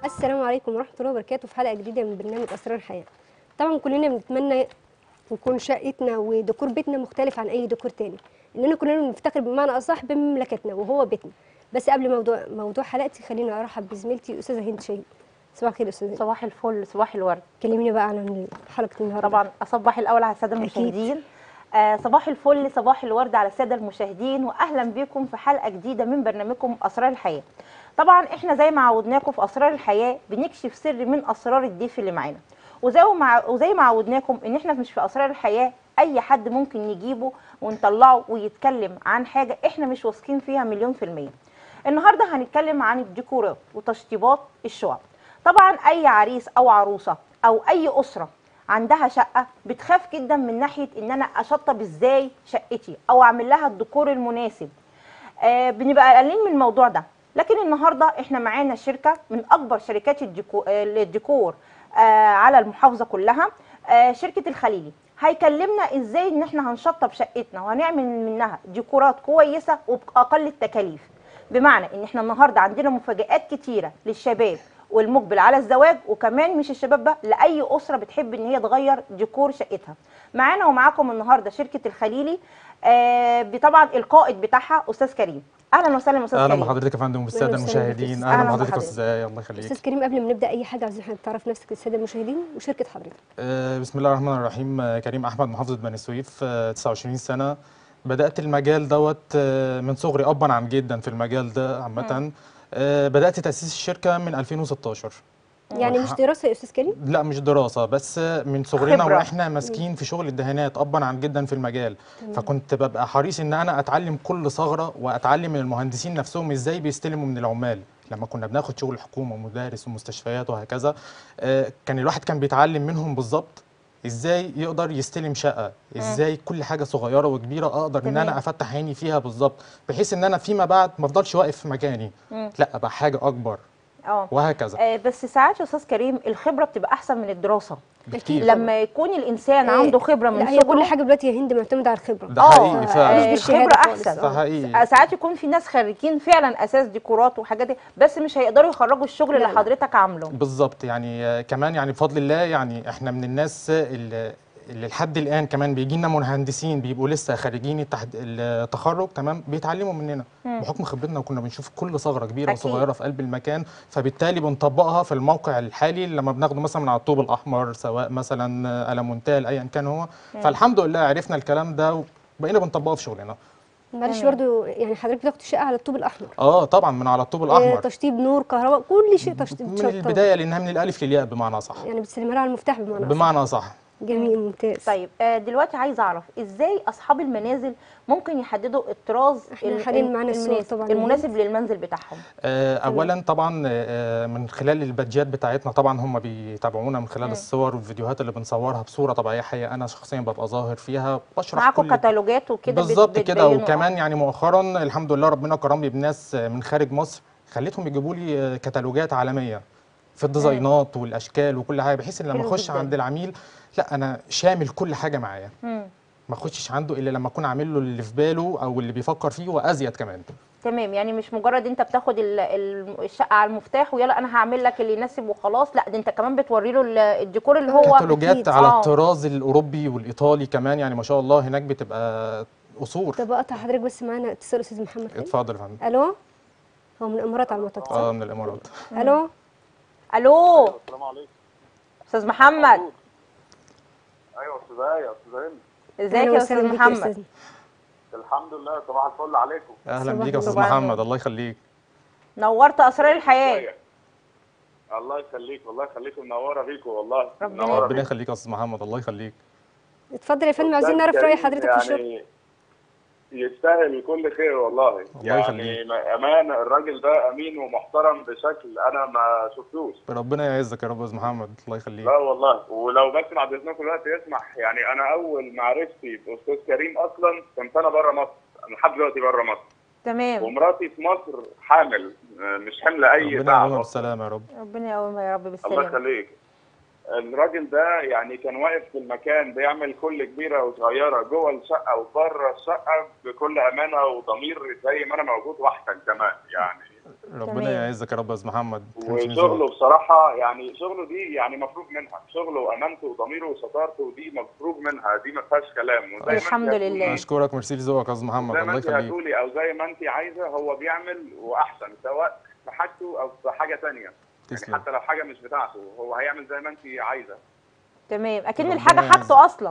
السلام عليكم ورحمة الله وبركاته في حلقة جديدة من برنامج أسرار الحياة طبعا كلنا بنتمنى يكون شقتنا وديكور بيتنا مختلف عن أي ديكور تاني إننا كلنا بنفتخر بمعنى أصح بمملكتنا وهو بيتنا بس قبل موضوع موضوع حلقتي خليني أرحب بزميلتي أستاذة هند شهيد صباح الخير يا أستاذة هند. صباح الفل صباح الورد كلميني بقى عن حلقة النهاردة طبعا اصبح الاول على الساده أكيد. المشاهدين آه صباح الفل صباح الورد على الساده المشاهدين واهلا بكم في حلقه جديده من برنامجكم اسرار الحياه طبعا احنا زي ما عودناكم في اسرار الحياه بنكشف سر من اسرار الضيف اللي معانا وزي ما وزي ما عودناكم ان احنا مش في اسرار الحياه اي حد ممكن نجيبه ونطلعه ويتكلم عن حاجه احنا مش واثقين فيها مليون في الميه النهارده هنتكلم عن الديكورات وتشطيبات الشقق طبعا اي عريس او عروسه او اي اسره عندها شقه بتخاف جدا من ناحيه ان انا اشطب ازاي شقتي او اعمل لها الديكور المناسب آه بنبقى قلقانين من الموضوع ده لكن النهارده احنا معانا شركه من اكبر شركات الديكو- آه، الديكور آه على المحافظه كلها آه شركه الخليلي هيكلمنا ازاي ان احنا هنشطب شقتنا وهنعمل منها ديكورات كويسه وباقل التكاليف بمعنى ان احنا النهارده عندنا مفاجآت كتيره للشباب والمقبل على الزواج وكمان مش الشباب بقى لاي اسره بتحب ان هي تغير ديكور شقتها معانا ومعاكم النهارده شركه الخليلي آه طبعا القائد بتاعها استاذ كريم اهلا وسهلا استاذ اهلا كريم بحضرتك يا فندم والساده أهلا وسهلا بك. المشاهدين أهلا اهلا بحضرتك يا بحضرتك. استاذ آية، الله يخليك أستاذ كريم قبل ما نبدأ أي حاجة عايزين حضرتك تعرف نفسك للسادة المشاهدين وشركة حضرتك آه، بسم الله الرحمن الرحيم آه، كريم احمد محافظه بني سويف آه، 29 سنه بدات المجال دوت آه، من صغري ابا عن جدا في المجال ده عامه آه، بدات تاسيس الشركه من 2016 يعني مش دراسة يا أستاذ كريم لا مش دراسه بس من صغرنا خبرة. واحنا ماسكين في شغل الدهانات ابا عن جدا في المجال فكنت ببقى حريص ان انا اتعلم كل ثغره واتعلم من المهندسين نفسهم ازاي بيستلموا من العمال لما كنا بناخد شغل حكومه ومدارس ومستشفيات وهكذا آه، كان الواحد كان بيتعلم منهم بالظبط ازاي يقدر يستلم شقه ازاي كل حاجه صغيره وكبيره اقدر ان تمام. انا افتح عيني فيها بالظبط بحيث ان انا فيما بعد ما افضلش واقف في مكاني مم. لا ابقى حاجه اكبر اه وهكذا آه، بس ساعات يا استاذ كريم الخبره بتبقى احسن من الدراسه بكتير لما يكون الانسان آه، عنده خبره من لا هي كل صغره حاجة دلوقتي يا هند معتمدة على الخبرة ده آه، حقيقي فعلا مش آه، بالشهادة الخبره خالص. احسن ده حقيقي ساعات يكون في ناس خريجين فعلا اساس ديكورات وحاجات دي بس مش هيقدروا يخرجوا الشغل لا، اللي لا. حضرتك عامله بالظبط يعني آه، كمان يعني بفضل الله يعني احنا من الناس اللي اللي لحد الان كمان بيجي لنا مهندسين بيبقوا لسه خارجين التحد... التخرج تمام بيتعلموا مننا مم. بحكم خبرتنا وكنا بنشوف كل ثغره كبيره أكيد. وصغيره في قلب المكان فبالتالي بنطبقها في الموقع الحالي لما بناخده مثلا من على الطوب الاحمر سواء مثلا آه، المونتال ايا كان هو فالحمد لله عرفنا الكلام ده وبقينا بنطبقه في شغلنا معلش تمام. برضو يعني حضرتك بتاخد الشقة على الطوب الأحمر اه طبعا من على الطوب آه، الاحمر تشطيب نور كهرباء كل شيء تشطيب من تشطيب. البدايه لانها من الالف للياء بمعنى صح يعني بتسلمها لها على المفتاح بمعنى أصح. بمعنى صح جميل ممتاز طيب آه، دلوقتي عايزه اعرف ازاي اصحاب المنازل ممكن يحددوا الطراز إحنا ال- حاليا ال- معانا الصور المناسب طبعاً. المناسب للمنزل بتاعهم آه، اولا طبعا آه، من خلال البادجات بتاعتنا طبعا هم بيتابعونا من خلال مم. الصور والفيديوهات اللي بنصورها بصوره طبيعيه حقيقه انا شخصيا ببقى ظاهر فيها بشرح معاكم كل كتالوجات وكده بت- بالظبط كده بتبينوا. وكمان يعني مؤخرا الحمد لله ربنا كرمني بناس آه، من خارج مصر خليتهم يجيبوا لي آه، كتالوجات عالميه في الديزاينات والاشكال وكل حاجه بحيث ان لما حلو اخش جداً. عند العميل لا انا شامل كل حاجه معايا مم. ما اخشش عنده الا لما اكون عامل له اللي في باله او اللي بيفكر فيه وازيد كمان تمام يعني مش مجرد انت بتاخد ال- ال- الشقه على المفتاح ويلا انا هعمل لك اللي يناسب وخلاص لا ده انت كمان بتوري له ال- الديكور اللي هو كتالوجات أكيد. على آه. الطراز الاوروبي والايطالي كمان يعني ما شاء الله هناك بتبقى قصور طب اقطع حضرتك بس معانا اتصال أستاذ محمد خالد. اتفضل يا فندم ألو هو من الإمارات على المعتقد صح؟ اه من الامارات ألو الو السلام عليكم استاذ محمد ايوه استاذ ايه استاذ هند ازيك أهلا يا وسهلا استاذ بك يا محمد أستاذ. الحمد لله صباح الفل عليكم اهلا صباح بيك يا استاذ النور. محمد الله يخليك نورت اسرار الحياه ازيك؟ الله يخليك والله يخليكم منوره بيكم والله ربنا منوره ربنا بيكم. يخليك يا استاذ محمد الله يخليك اتفضل يا فندم عايزين نعرف رأي حضرتك في الشغل يعني يستاهل كل خير والله يعني يخليك. ما- امان الراجل ده امين ومحترم بشكل انا ما شفتوش ربنا يعزك يا رب يا استاذ محمد الله يخليك لا والله ولو بس بعد اذنكم الوقت يسمح يعني انا اول معرفتي باستاذ كريم اصلا كنت انا بره مصر انا لحد دلوقتي بره مصر تمام ومراتي في مصر حامل آه، مش حامله اي ربنا تعب يقومها أصلاً. بالسلامه يا رب ربنا يقومها يا رب الله بالسلامه يخليك الراجل ده يعني كان واقف في المكان بيعمل كل كبيره وصغيره جوه الشقه وبره الشقه بكل امانه وضمير زي ما انا موجود واحسن كمان يعني ربنا تمام. يعزك يا رب يا استاذ محمد تمشي من وشغله ذوقك. بصراحه يعني شغله دي يعني مفروغ منها شغله وامانته وضميره وشطارته دي مفروغ منها دي ما فيهاش كلام وزي ما انت الحمد هتقولي- لله. اشكرك ميرسي لذوقك يا استاذ محمد زي ما الله انت يخليك هتقولي او زي ما انت عايزه هو بيعمل واحسن سواء في حاجته او في حاجه تانية يعني تسلم حتى لو حاجه مش بتاعته هو هيعمل زي ما انت عايزه تمام اكن ربنا الحاجه يعزك. حاجته اصلا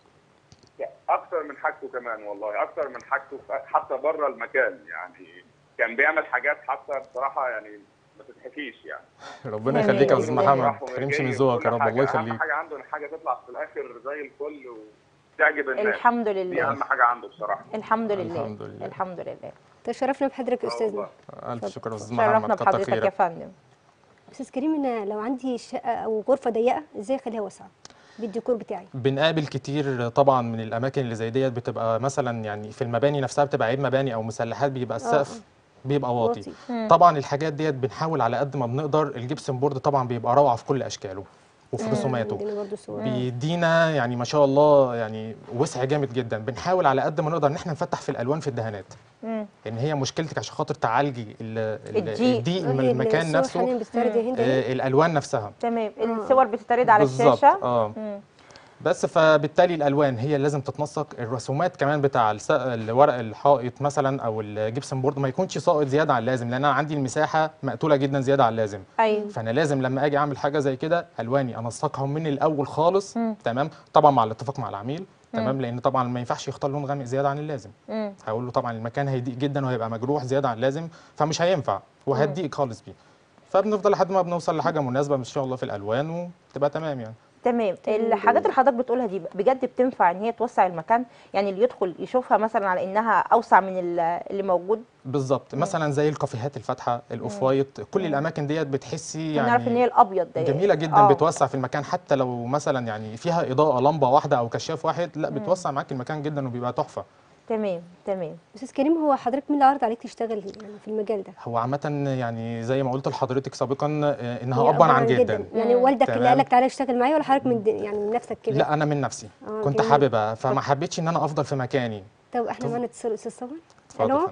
اكتر من حاجته كمان والله اكتر من حاجته حتى بره المكان يعني كان بيعمل حاجات حتى بصراحه يعني ما تتحكيش يعني ربنا تمام. يخليك يا استاذ تمام. محمد راح ما تحرمش من وجاي ذوقك يا وكل رب حاجة. الله اهم يخليك حاجه عنده ان حاجه تطلع في الاخر زي الفل وتعجب الناس الحمد دي لله اهم حاجه عنده بصراحه الحمد لله الحمد لله. الحمد لله تشرفنا بحضرتك يا آه استاذنا والله. الف شكر يا استاذ شرفنا محمد كتر بحضرتك يا خيرك فندم استاذ كريم انا لو عندي شقه او غرفه ضيقه ازاي اخليها واسعه بالديكور بتاعي بنقابل كتير طبعا من الاماكن اللي زي ديت بتبقى مثلا يعني في المباني نفسها بتبقى عيب مباني او مسلحات بيبقى السقف بيبقى واطي واطي. مم. طبعا الحاجات ديت بنحاول على قد ما بنقدر الجبسن بورد طبعا بيبقى روعه في كل اشكاله وفي رسوماته عندنا برضو صور بيدينا يعني ما شاء الله يعني وسع جامد جدا بنحاول على قد ما نقدر ان احنا نفتح في الالوان في الدهانات مم. ان هي مشكلتك عشان خاطر تعالجي ال- ال- الضيق. الضيق آه، من هي المكان الصور نفسه حاليا بتستعرض يا هند اهي. آه، الالوان نفسها تمام الصور بتتعرض على بالظبط الشاشه اه مم. بس فبالتالي الالوان هي اللي لازم تتنسق الرسومات كمان بتاع الس- الورق الحائط مثلا او الجبسن بورد ما يكونش ساقط زياده عن اللازم لان انا عندي المساحه مقتوله جدا زياده عن اللازم ايوه فانا لازم لما اجي اعمل حاجه زي كده الواني انسقها من الاول خالص مم. تمام طبعا مع الاتفاق مع العميل تمام لان طبعا ما ينفعش يختار لون غامق زياده عن اللازم مم. هقول له طبعا المكان هيضيق جدا وهيبقى مجروح زياده عن اللازم فمش هينفع وهتضيق خالص بيه فبنفضل لحد ما بنوصل لحاجه مناسبه ان شاء الله في الالوان وتبقى تمام يعني تمام تمام الحاجات جميل. اللي حضرتك بتقولها دي بجد بتنفع ان هي توسع المكان يعني اللي يدخل يشوفها مثلا على انها اوسع من ال- اللي موجود بالظبط مثلا زي الكافيهات الفاتحه الاوف وايت كل الاماكن ديت بتحسي يعني نعرف ان هي يعني الابيض ده جميله جدا آه. بتوسع في المكان حتى لو مثلا يعني فيها اضاءه لمبه واحده او كشاف واحد لا بتوسع معاك المكان جدا وبيبقى تحفه تمام تمام استاذ كريم هو حضرتك مين اللي عرض عليك تشتغل يعني في المجال ده هو عامه يعني زي ما قلت لحضرتك سابقا آه، انها هي ابا عن جدا يعني مم. والدك اللي تمام. قالك تعالى اشتغل معايا ولا حضرتك من د- يعني من نفسك كده لا انا من نفسي آه، كنت جميل. حاببها فما حبيتش ان انا افضل في مكاني طب احنا طب- معانا اتصال استاذ صبري اتفضل الو يا فندم.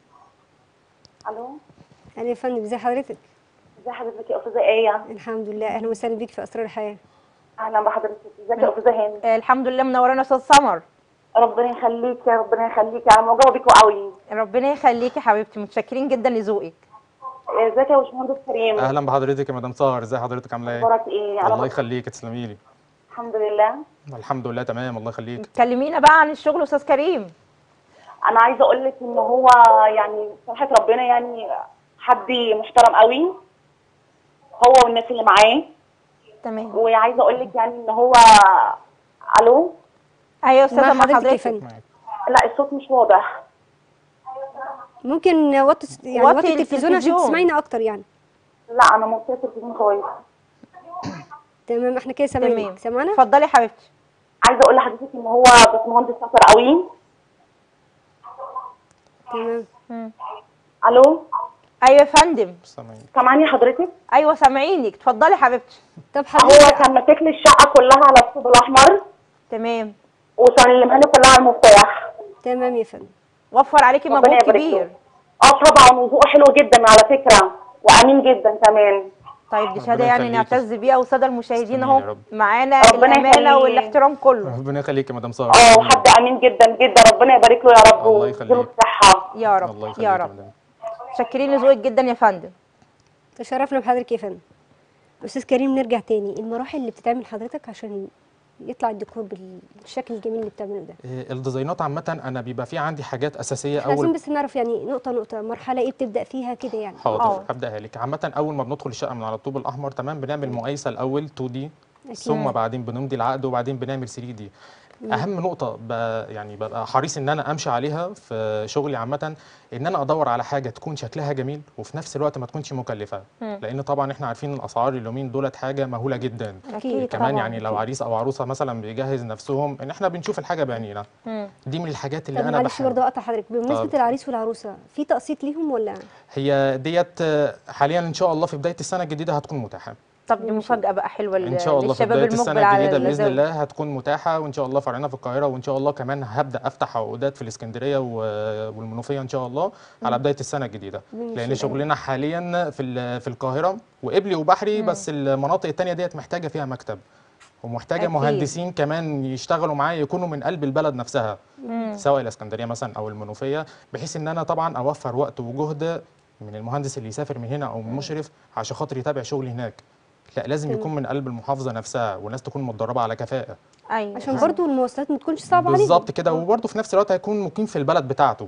الو اهلا يا فندم ازي حضرتك ازي حضرتك يا استاذه ايه الحمد لله اهلا وسهلا بيك في اسرار الحياه اهلا بحضرتك ازيك يا استاذه هاني آه، الحمد لله منورانا استاذ سمر ربنا يخليك يا ربنا يخليك انا معجبه بيكوا قوي ربنا يخليكي يا حبيبتي متشكرين جدا لذوقك ازيك يا باشمهندس كريم اهلا بحضرتك يا مدام سهر ازي حضرتك عامله ايه اخبارك ايه الله انا يخليك تسلمي لي الحمد لله الحمد لله تمام الله يخليك كلمينا بقى عن الشغل استاذ كريم انا عايزه اقول لك ان هو يعني صراحه ربنا يعني حد محترم قوي هو والناس اللي معاه تمام وعايزه اقول لك يعني ان هو الو ايوه يا استاذه مع مع حضرتك يا حضرتك فندم معاك. لا الصوت مش واضح ممكن وطي يعني وطي وطي التلفزيون عشان التلفزيون. تسمعينا اكتر يعني لا انا موطيه التلفزيون كويس تمام احنا كده تمام سامعينك سامعانا اتفضلي يا حبيبتي عايزه اقول لحضرتك ان هو باشمهندس شاطر قوي تمام مم. الو ايوه يا فندم سامعين سامعني حضرتك ايوه سامعينك اتفضلي يا حبيبتي طب هو حضرتك كان ماسك لي الشقه كلها على الطوب الاحمر تمام وسلمها لي كلها على المفتاح تمام يا فندم وفر عليكي ربنا مجهود يبارك كبير له. اه طبعا وذوقه حلو جدا على فكره وامين جدا كمان طيب دي ربنا شهاده يعني يخليكي. نعتز بيها والساده المشاهدين تسلمي اهو يا رب. معانا ربنا الامانه يخليك. والاحترام كله ربنا يخليك يا مدام سهر اه وحد امين جدا جدا ربنا يبارك له يا رب الله ويديله يخليك. الصحه يا الله رب يخليك يا رب مدام. متشكرين لذوقك جدا يا فندم تشرفنا بحضرتك يا فندم استاذ كريم نرجع تاني المراحل اللي بتتعمل حضرتك عشان يطلع الديكور بالشكل الجميل اللي بتعمله ده إيه، الديزاينات عامة أنا بيبقى في عندي حاجات أساسية احنا عايزين أول بس نعرف يعني نقطه نقطه مرحله ايه بتبدا فيها كده يعني حاضر آه. هبدأها لك عامة أول ما بندخل الشقة من على الطوب الأحمر تمام بنعمل مقايسة الأول 2 دي أكيد. ثم بعدين بنمضي العقد وبعدين بنعمل 3 دي أهم نقطة ب... يعني ببقى حريص إن أنا أمشي عليها في شغلي عامة إن أنا أدور على حاجة تكون شكلها جميل وفي نفس الوقت ما تكونش مكلفة مم. لأن طبعا إحنا عارفين الأسعار اليومين دولت حاجة مهولة جدا أكيد كمان طبعاً. يعني لو عريس أو عروسة مثلا بيجهز نفسهم إن إحنا بنشوف الحاجة بعينينا مم. دي من الحاجات اللي طب أنا معلش بحب برضه اقطع حضرتك بمناسبه طب. العريس والعروسه في تقسيط ليهم ولا هي ديت آه، حاليا ان شاء الله في بدايه السنه الجديده هتكون متاحه طب دي مفاجاه بقى حلوه ان شاء الله في للشباب بدايه المقبل السنه على الجديده باذن الزواج. الله هتكون متاحه وان شاء الله فرعنا في القاهره وان شاء الله كمان هبدا افتح عقودات في الاسكندريه و- والمنوفيه ان شاء الله على بدايه السنه الجديده لان شغلنا حاليا في ال- في القاهره وقبلي وبحري بس المناطق التانية ديت محتاجه فيها مكتب ومحتاجه أكيد. مهندسين كمان يشتغلوا معايا يكونوا من قلب البلد نفسها سواء الاسكندريه مثلا او المنوفيه بحيث ان انا طبعا اوفر وقت وجهد من المهندس اللي يسافر من هنا او من المشرف عشان خاطر يتابع شغلي هناك لا لازم يكون من قلب المحافظه نفسها والناس تكون متدربه على كفاءه ايوه عشان برضو المواصلات ما تكونش صعبه عليهم بالظبط كده وبرضه في نفس الوقت هيكون مقيم في البلد بتاعته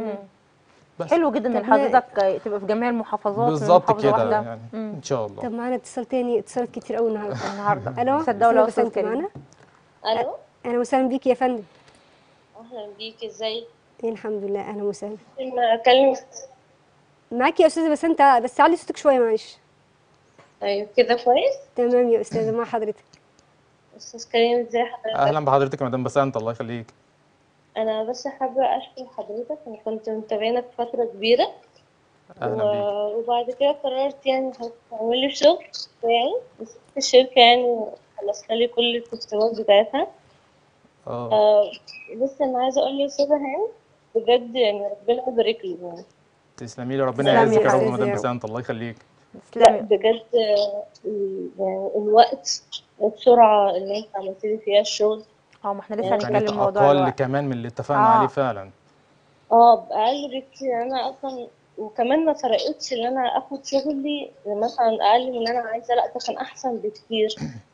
بس حلو جدا ان طب ما- حضرتك تبقى في جميع المحافظات من بالظبط محافظة كده واحدة. يعني ان شاء الله طب معانا اتصال تاني اتصالات كتير قوي النهارده النهارده الو صدقوا لو أستاذة استاذ بسنت كريم معانا الو اهلا وسهلا بيكي يا فندم اهلا بيك ازاي إيه الحمد لله اهلا وسهلا ما اكلم معاكي يا استاذه بسنت بس علي صوتك شويه معلش ايوه كده كويس تمام يا استاذه مع حضرتك استاذ كريم ازاي حضرتك اهلا بحضرتك يا مدام بسنت الله يخليك انا بس حابه اشكر حضرتك انا كنت متابعينك فتره كبيره اهلا بيك و... وبعد كده قررت يعني هعمل لي شغل بتاعي مسكت الشركه يعني وخلصت لي كل التسليمات بتاعتها اه آه بس انا عايزه اقول لاستاذه هاني بجد يعني ربنا يبارك له يعني تسلمي لي ربنا تسلمي يعزك يا يا رب أستاذ مدام يا رب. بسنت الله يخليك لا تسلمي بجد آه، يعني الوقت والسرعه اللي انت عملت لي فيها الشغل اه ما احنا لسه كانت هنتكلم كانت موضوع اقل الوقت كمان من اللي اتفقنا آه. عليه فعلا اه بأقل بكتير انا اصلا وكمان ما فرقتش ان انا اخد شغلي مثلا اقل من اللي انا عايزه لا ده كان احسن بكتير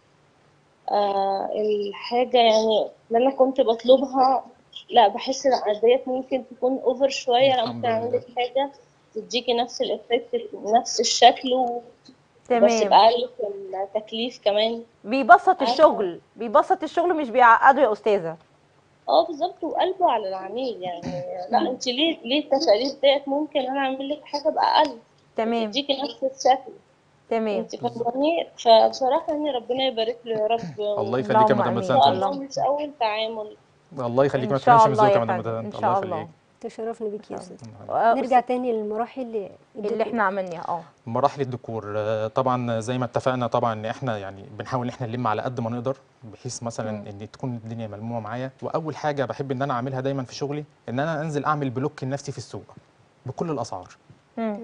آه الحاجه يعني اللي انا كنت بطلبها لا بحس ان ديت ممكن تكون اوفر شويه انا الحمد ممكن اعمل لله. لك حاجه تديكي نفس الافكت نفس الشكل و- بس تمام بأقل في التكليف كمان بيبسط عارفة. الشغل بيبسط الشغل مش بيعقده يا استاذه اه بالظبط وقلبه على العميل يعني لا انت ليه ليه التكاليف ديت ممكن انا اعمل لك حاجه باقل تمام تديكي نفس الشكل تمام انت فاهماني فبصراحه يعني ربنا يبارك له يا رب الله يخليك يا اللهم مدام آمين. بسنت ان شاء الله. الله مش اول تعامل الله يخليك ما ان شاء تحرمش من الله ذوقك يا يا مدام فندم بسنت ان الله شاء الله يخليك تشرفنا بيكي يا استاذ آه، نرجع تاني للمراحل اللي اللي احنا عملناها اه مراحل الديكور آه، طبعا زي ما اتفقنا طبعا ان احنا يعني بنحاول ان احنا نلم على قد ما نقدر بحيث مثلا ان تكون الدنيا ملمومه معايا واول حاجه بحب ان انا اعملها دايما في شغلي ان انا انزل اعمل بلوك لنفسي في السوق بكل الاسعار مم.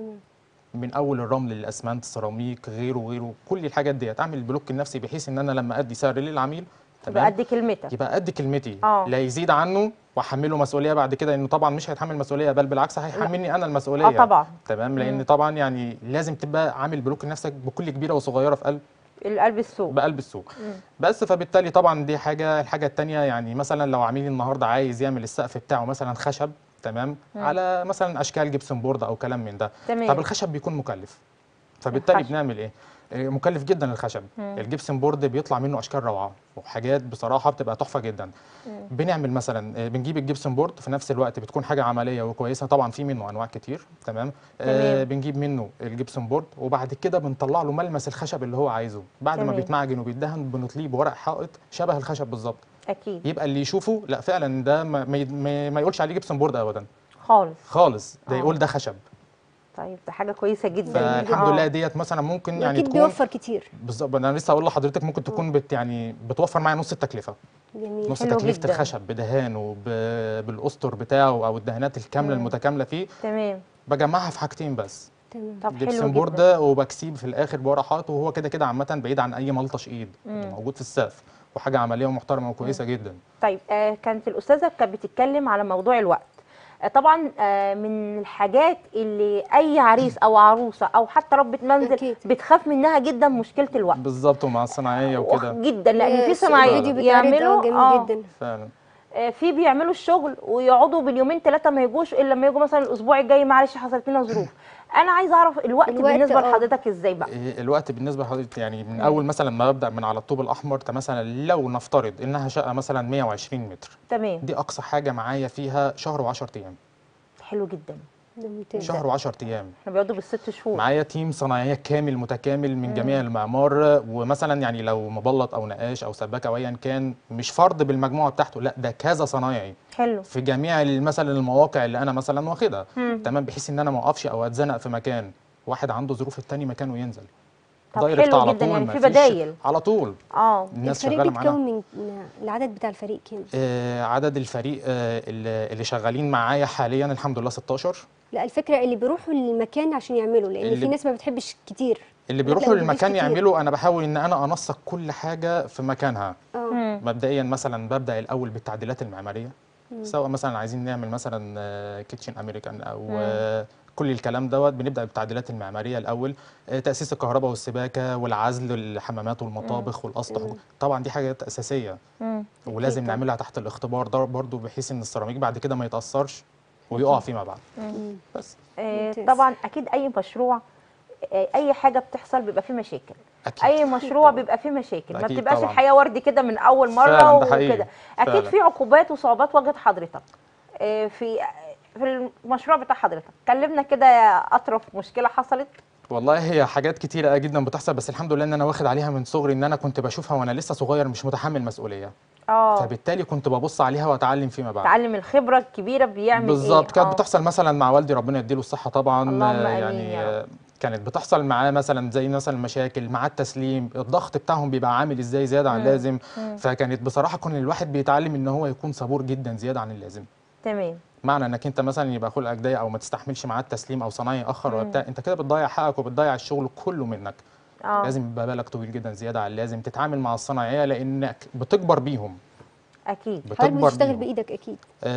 من اول الرمل للاسمنت سيراميك غيره غيره كل الحاجات ديت اعمل بلوك لنفسي بحيث ان انا لما ادي سعر للعميل تبقى قد كلمتك يبقى قد كلمتي آه. لا يزيد عنه واحمله مسؤوليه بعد كده انه طبعا مش هيتحمل مسؤوليه بل بالعكس هيحملني انا المسؤوليه اه طبعا تمام لان طبعا يعني لازم تبقى عامل بلوك لنفسك بكل كبيره وصغيره في قلب القلب السوق بقلب السوق بس فبالتالي طبعا دي حاجه الحاجه الثانيه يعني مثلا لو عميل النهارده عايز يعمل السقف بتاعه مثلا خشب تمام على مثلا اشكال جبسون بورد او كلام من ده تمام. طب الخشب بيكون مكلف فبالتالي الخشب. بنعمل ايه إيه، مكلف جدا الخشب الجبسون بورد بيطلع منه اشكال روعه وحاجات بصراحه بتبقى تحفه جدا بنعمل مثلا آه، بنجيب الجبسون بورد في نفس الوقت بتكون حاجه عمليه وكويسه طبعا في منه انواع كتير تمام آه تمام. بنجيب منه الجبسون بورد وبعد كده بنطلع له ملمس الخشب اللي هو عايزه بعد ما تمام. بيتمعجن وبيدهن بنطليه بورق حائط شبه الخشب بالظبط اكيد يبقى اللي يشوفه لا فعلا ده ما, ما, ما- ما يقولش عليه جبسون بورد ابدا خالص خالص ده آه. يقول ده خشب طيب ده حاجه كويسه جدا فالحمد آه. لله ديت مثلا ممكن يعني اكيد تكون بيوفر كتير بالظبط انا لسه هقول لحضرتك ممكن تكون بت يعني بتوفر معايا نص التكلفه جميل نص حلو تكلفه جدا. الخشب بدهانه ب- بالاسطر بتاعه او الدهانات الكامله المتكامله فيه تمام بجمعها في حاجتين بس تمام طب حلو جبسون بورد جدا وبكسيب في الاخر بورق حائط وهو كده كده عامه بعيد عن اي ملطش ايد موجود في السقف وحاجه عمليه ومحترمه وكويسه جدا طيب آه كانت الاستاذه كانت بتتكلم على موضوع الوقت آه طبعا آه من الحاجات اللي اي عريس او عروسه او حتى ربة منزل أكيد. بتخاف منها جدا مشكله الوقت بالظبط ومع الصناعيه وكده جدا لان في الس- صناعيه الفيديو بيتعرض اه يعملوا جميل آه جدا فعلا آه، في بيعملوا الشغل ويقعدوا باليومين ثلاثه ما يجوش الا لما يجوا مثلا الاسبوع الجاي معلش حصلت لنا ظروف انا عايزه اعرف الوقت, الوقت، بالنسبه آه. لحضرتك ازاي بقى إيه الوقت بالنسبه لحضرتك يعني من اول مثلا ما ببدا من على الطوب الاحمر ده مثلا لو نفترض انها شقه مثلا 120 متر تمام دي اقصى حاجه معايا فيها شهر و10 ايام حلو جدا ده ممتاز شهر و10 ايام احنا بيقعدوا بالست شهور معايا تيم صناعيه كامل متكامل من جميع المعمار ومثلا يعني لو مبلط او نقاش او سباك او ايا كان مش فرد بالمجموعه بتاعته لا ده كذا صنايعي حلو في جميع ال- مثلا المواقع اللي انا مثلا واخدها تمام بحيث ان انا ما اقفش او اتزنق في مكان واحد عنده ظروف التاني مكانه ينزل طب دايركت حلو على جدا طول يعني في مفيش- بدايل على طول اه الناس الفريق شغاله معانا بيتكون من العدد بتاع الفريق كام؟ آه، عدد الفريق آه، اللي اللي شغالين معايا حاليا الحمد لله 16 لا الفكره اللي بيروحوا للمكان عشان يعملوا لان اللي في ب- ناس ما بتحبش كتير اللي لا، لا، بيروحوا ما بيبقاش للمكان كتير. يعملوا انا بحاول ان انا انسق كل حاجه في مكانها اه مم. مبدئيا مثلا ببدا الاول بالتعديلات المعماريه سواء مثلا عايزين نعمل مثلا كيتشن امريكان او آه، كل الكلام دوت بنبدا بالتعديلات المعماريه الاول آه، تاسيس الكهرباء والسباكه والعزل الحمامات والمطابخ والاسطح طبعا دي حاجات اساسيه مم. ولازم طبعاً. نعملها تحت الاختبار ده برضو بحيث ان السيراميك بعد كده ما يتاثرش ويقع فيما بعد بس آه، ممتاز. طبعا اكيد اي مشروع آه، اي حاجه بتحصل بيبقى فيه مشاكل اكيد اي مشروع بيبقى فيه مشاكل ما أكيد بتبقاش طبعاً. الحياه ورد كده من اول مره فعلاً، ده حقيقي. وكده اكيد فعلاً. في عقوبات وصعوبات واجهت حضرتك آه، في في المشروع بتاع حضرتك كلمنا كده يا اطرف مشكله حصلت والله هي حاجات كتيرة جدا بتحصل بس الحمد لله ان انا واخد عليها من صغري ان انا كنت بشوفها وانا لسه صغير مش متحمل مسؤوليه اه فبالتالي كنت ببص عليها واتعلم فيما بعد تعلم الخبره الكبيره بيعمل بالظبط ايه كانت آه. بتحصل مثلا مع والدي ربنا يديله الصحه طبعا اللهم آه، آمين يعني يا رب. آه، كانت بتحصل معاه مثلا زي مثلا مشاكل مع التسليم الضغط بتاعهم بيبقى عامل ازاي زياده عن اللازم فكانت بصراحه كون الواحد بيتعلم ان هو يكون صبور جدا زياده عن اللازم تمام معنى انك انت مثلا يبقى خلقك ضيق او ما تستحملش معاه التسليم او صنايعي ياخر ولا بتاع انت كده بتضيع حقك وبتضيع الشغل كله منك اه لازم يبقى بالك طويل جدا زياده عن اللازم تتعامل مع الصنايعيه لانك بتكبر بيهم اكيد حضرتك بتكبر بتشتغل بيهم بايدك اكيد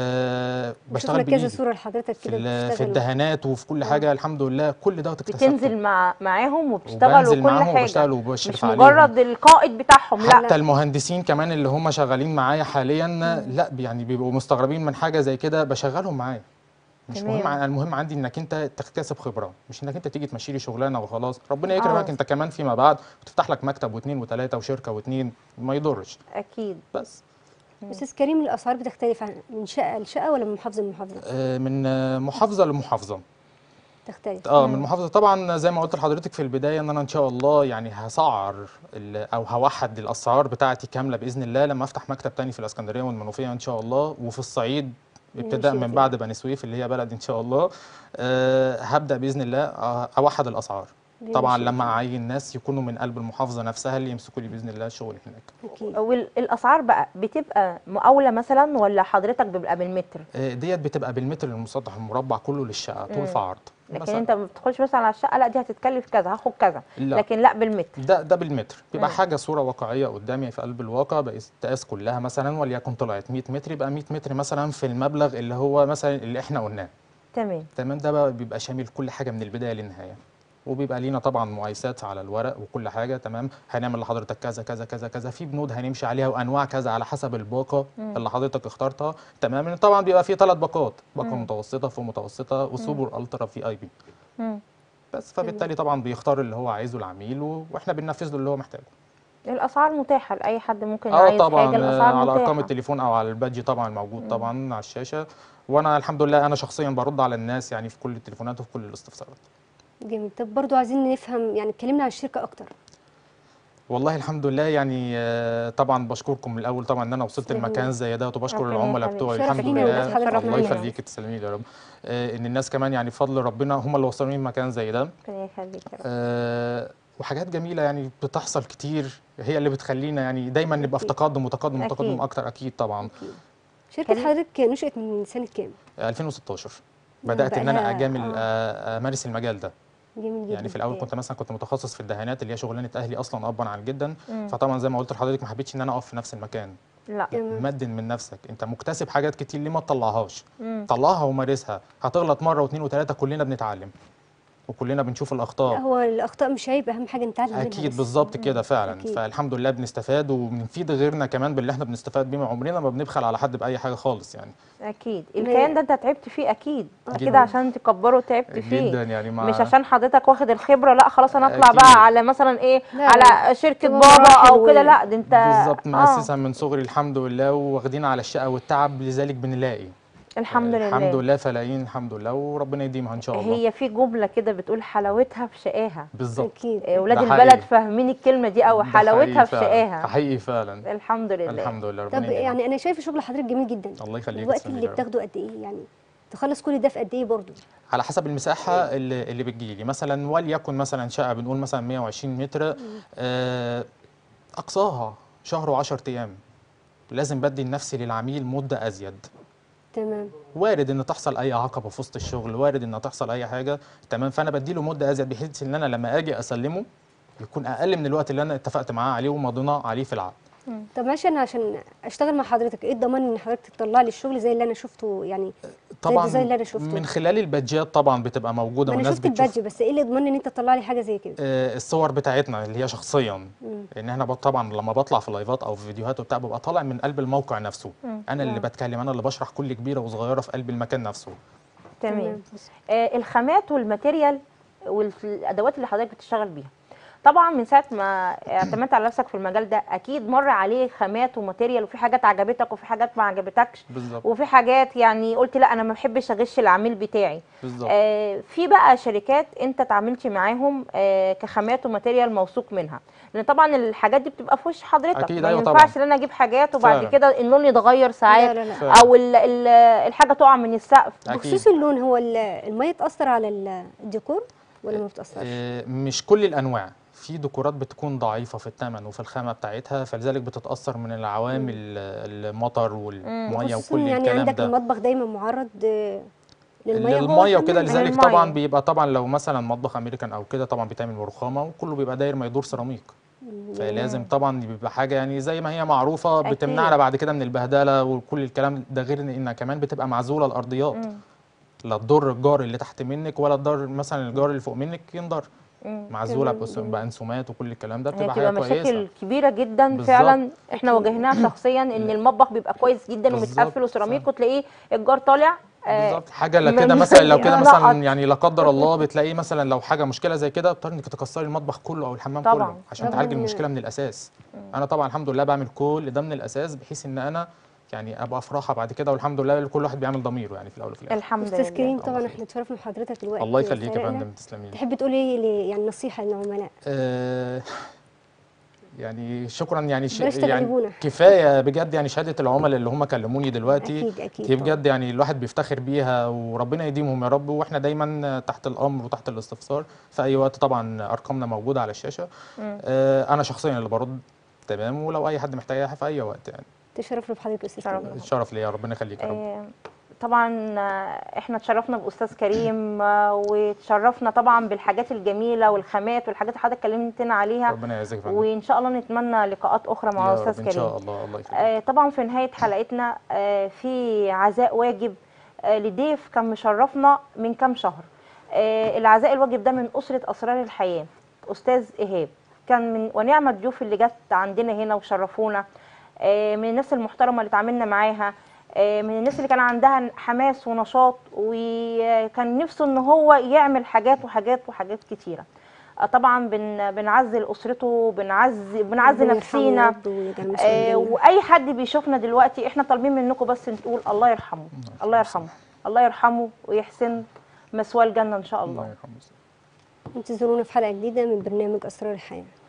آه بشوف بشتغل لك كذا بايدي صوره لحضرتك في, كده ال- في بتشتغل الدهانات وفي كل حاجه الحمد لله كل ده اكتسبته بتنزل مع معاهم وبتشتغل وبنزل وكل معاهم حاجه وبشتغل وبشرف مش عليهم. مجرد القائد بتاعهم لا حتى المهندسين كمان اللي هم شغالين معايا حاليا لا يعني بيبقوا مستغربين من حاجه زي كده بشغلهم معايا مش تمام. مهم ع- المهم عندي انك انت تكتسب خبره مش انك انت تيجي تمشي لي شغلانه وخلاص ربنا يكرمك آه. انت كمان فيما بعد وتفتح لك مكتب واثنين وثلاثه وشركه واثنين ما يضرش اكيد بس استاذ كريم الاسعار بتختلف عن من شقه لشقه ولا من محافظه لمحافظه آه، من آه، محافظه لمحافظه تختلف اه من محافظه طبعا زي ما قلت لحضرتك في البدايه ان انا ان شاء الله يعني هسعر ال- او هوحد الاسعار بتاعتي كامله باذن الله لما افتح مكتب تاني في الاسكندريه والمنوفيه ان شاء الله وفي الصعيد ابتداء ماشي من كده. بعد بني سويف اللي هي بلدي ان شاء الله أه هبدا باذن الله آه، اوحد الاسعار طبعا ماشي. لما اعين ناس يكونوا من قلب المحافظه نفسها اللي يمسكوا لي باذن الله الشغل هناك اكيد والاسعار بقى بتبقى مقاوله مثلا ولا حضرتك بيبقى بالمتر آه، ديت بتبقى بالمتر المسطح المربع كله للشقه طول في عرض لكن مثلاً انت ما بتدخلش مثلا على الشقه لا دي هتتكلف كذا هاخد كذا لا. لكن لا بالمتر ده ده بالمتر بيبقى مم. حاجه صوره واقعيه قدامي في قلب الواقع بقيس تقاس كلها مثلا وليكن طلعت 100 متر يبقى 100 متر مثلا في المبلغ اللي هو مثلا اللي احنا قلناه تمام تمام ده بقى بيبقى شامل كل حاجه من البدايه للنهايه وبيبقى لينا طبعا مقايسات على الورق وكل حاجه تمام هنعمل لحضرتك كذا كذا كذا كذا في بنود هنمشي عليها وانواع كذا على حسب الباقه اللي حضرتك اخترتها تمام طبعا بيبقى في ثلاث باقات باقه متوسطه فوق متوسطه وسوبر الترا في اي بي مم. بس فبالتالي طبعا بيختار اللي هو عايزه العميل و- واحنا بننفذ له اللي هو محتاجه الاسعار متاحه لاي حد ممكن اه عايز طبعا حاجه آه، الاسعار على ارقام متاحه التليفون او على البادج طبعا موجود طبعا على الشاشه وانا الحمد لله انا شخصيا برد على الناس يعني في كل التليفونات وفي كل الاستفسارات جميل طب برضو عايزين نفهم يعني اتكلمنا عن الشركه اكتر والله الحمد لله يعني آه، طبعا بشكركم من الاول طبعا ان انا وصلت تسلمي. المكان زي ده وبشكر ربنا العملاء يخليك. بتوعي شرف الحمد لينا لله وجود حضرتك الله معانا. يخليك تسلمي لي يا رب آه، ان الناس كمان يعني بفضل ربنا هم اللي وصلوني مكان زي ده ربنا يخليك يا رب. آه، وحاجات جميله يعني بتحصل كتير هي اللي بتخلينا يعني دايما نبقى في أكيد. تقدم وتقدم أكيد. وتقدم اكتر اكيد طبعا شركه كريم. حضرتك نشأت من سنه كام 2016 نعم، بدات ان انا بقالها- اجامل آه. آه، امارس المجال ده جميل جدا يعني في الاول كنت مثلا كنت متخصص في الدهانات اللي هي شغلانه اهلي اصلا ابا عن جدا فطبعا زي ما قلت لحضرتك ما حبيتش ان انا اقف في نفس المكان لا تمام. مدن من نفسك انت مكتسب حاجات كتير ليه ما تطلعهاش مم. طلعها ومارسها هتغلط مره واثنين وثلاثه كلنا بنتعلم وكلنا بنشوف لا الاخطاء هو الاخطاء مش عيب اهم حاجه نتعلم منها اكيد بس. بالظبط كده فعلا أكيد. فالحمد لله بنستفاد وبنفيد غيرنا كمان باللي احنا بنستفاد بيه عمرنا ما بنبخل على حد باي حاجه خالص يعني اكيد الكيان ده انت تعبت فيه اكيد آه اكيد طبعاً. عشان تكبره تعبت فيه جدا يعني مع مش عشان حضرتك واخد الخبره لا خلاص انا اطلع أكيد. بقى على مثلا ايه لا، على لا. شركه تبقى بابا مراحل او كده و- لا ده انت بالظبط آه. مؤسسا من صغري الحمد لله واخدين على الشقه والتعب لذلك بنلاقي الحمد لله الحمد لله فلاقين الحمد لله وربنا يديمها ان شاء الله هي في جمله كده بتقول حلاوتها في شقاها بالظبط اكيد إيه، ولاد ده البلد حقيقي. فاهمين الكلمه دي او ده حلاوتها حقيقي في فعلا. شقاها حقيقي فعلا الحمد لله الحمد لله ربنا طب يديمها. يعني انا شايفه شغل حضرتك جميل جدا الله يخليك الوقت تسلمي اللي يا رب. بتاخده قد ايه يعني تخلص كل ده في قد ايه برضو على حسب المساحه اللي, اللي بتجيلي مثلا وليكن مثلا شقه بنقول مثلا 120 متر آه، اقصاها شهر و10 ايام لازم بدي لنفسي للعميل مده ازيد تمام وارد ان تحصل اي عقبه في وسط الشغل وارد ان تحصل اي حاجه تمام فانا بديله مده ازيد بحيث ان انا لما اجي اسلمه يكون اقل من الوقت اللي انا اتفقت معاه عليه ومضينا عليه في العقد طب معلش انا عشان اشتغل مع حضرتك ايه الضمان ان حضرتك تطلع لي الشغل زي اللي انا شفته يعني طبعا الديزاين اللي أنا شفته. من خلال البادجات طبعا بتبقى موجوده ما انا والناس شفت بتشوف البادج بس ايه اللي يضمن ان انت تطلع لي حاجه زي كده آه، الصور بتاعتنا اللي هي شخصيا مم. لان احنا بط- طبعا لما بطلع في لايفات او في فيديوهات وبتاع ببقى طالع من قلب الموقع نفسه انا اللي بتكلم انا اللي بشرح كل كبيره وصغيره في قلب المكان نفسه تمام آه الخامات والماتيريال والادوات اللي حضرتك بتشتغل بيها طبعا من ساعه ما اعتمدت على نفسك في المجال ده اكيد مر عليه خامات وماتيريال وفي حاجات عجبتك وفي حاجات ما عجبتكش بالظبط وفي حاجات يعني قلت لا انا ما بحبش اغش العميل بتاعي بالظبط آه في بقى شركات انت اتعاملتي معاهم آه كخامات وماتيريال موثوق منها لان طبعا الحاجات دي بتبقى في وش حضرتك أكيد، ما أيوة ينفعش طبعاً. ان انا اجيب حاجات وبعد فعلاً. كده اللون يتغير ساعات لا لا لا فعلاً. او ال ال الحاجه تقع من السقف أكيد. بخصوص اللون هو ال- الميه تاثر على ال- الديكور ولا ما بتاثرش آه، مش كل الانواع في ديكورات بتكون ضعيفه في الثمن وفي الخامه بتاعتها فلذلك بتتاثر من العوامل المطر والميه خصوصا وكل يعني الكلام عندك ده المطبخ دايما معرض آه، للميه للميه هو وكده كمان لذلك للمية. طبعا بيبقى طبعا لو مثلا مطبخ امريكان او كده طبعا بيتعمل برخامه وكله بيبقى داير ما يدور سيراميك فلازم طبعا بيبقى حاجه يعني زي ما هي معروفه أكيد. بتمنعنا بعد كده من البهدله وكل الكلام ده غير ان إنها كمان بتبقى معزوله الارضيات لا تضر الجار اللي تحت منك ولا تضر مثلا الجار اللي فوق منك ينضر مم. معزوله تمام، بأس- جميل. بانسومات وكل الكلام ده هي بتبقى بتبقى حاجه مشاكل كويسه كبيره جدا بالظبط. فعلا احنا واجهناها شخصيا ان المطبخ بيبقى كويس جدا بالظبط. ومتقفل وسيراميك وتلاقيه الجار طالع آه، بالظبط حاجه لا من- كده مثلا لو كده ينقط. مثلا يعني لا قدر الله بتلاقي مثلا لو حاجه مشكله زي كده بتضطر انك تكسري المطبخ كله او الحمام طبعاً. كله عشان طبعاً. تعالجي المشكله من الاساس انا طبعا الحمد لله بعمل كل ده من الاساس بحيث ان انا يعني ابقى في راحه بعد كده والحمد لله كل واحد بيعمل ضميره يعني في الاول وفي الاخر الحمد استاذ لله كريم طبعا الله احنا اتشرفنا بحضرتك دلوقتي الله يخليك يا سرقنا. فندم تسلمي لي تحب تقول ايه ل- يعني نصيحه للعملاء آه، يعني شكرا يعني ش... بلاش يعني تغلبونا. كفايه بجد يعني شهاده العملاء اللي هم كلموني دلوقتي اكيد اكيد دي طبعاً. بجد يعني الواحد بيفتخر بيها وربنا يديمهم يا رب واحنا دايما تحت الامر وتحت الاستفسار في اي وقت طبعا ارقامنا موجوده على الشاشه آه انا شخصيا اللي برد تمام ولو اي حد محتاج اي حاجه في اي وقت يعني تشرفنا بحضرتك يا استاذ شرف. كريم الشرف ليا ربنا يخليك يا رب آه، طبعا آه، احنا اتشرفنا باستاذ كريم آه، واتشرفنا طبعا بالحاجات الجميله والخامات والحاجات اللي حضرتك كلمتنا عليها ربنا يعزك يا فندم وان شاء الله نتمنى لقاءات اخرى مع يا استاذ رب كريم ان شاء الله الله يخليك آه، طبعا في نهاية حلقتنا آه، في عزاء واجب آه، لضيف كان مشرفنا من كام شهر آه، العزاء الواجب ده من أسرة أسرار الحياة أستاذ إيهاب كان من ونعم الضيوف اللي جت عندنا هنا وشرفونا آه، من الناس المحترمة اللي اتعاملنا معاها آه، من الناس اللي كان عندها حماس ونشاط وكان نفسه ان هو يعمل حاجات وحاجات وحاجات كتيرة آه، طبعا بن بنعزل اسرته بنعزي بنعزي ربنا يرحمه نفسينا يا رب ويجعل مسؤول آه، الجنة. واي حد بيشوفنا دلوقتي احنا طالبين منكم بس نقول الله يرحمه الله يرحمه الله يرحمه ويحسن مثواه الجنه ان شاء الله الله يرحمه انتظرونا في حلقه جديده من برنامج اسرار الحياه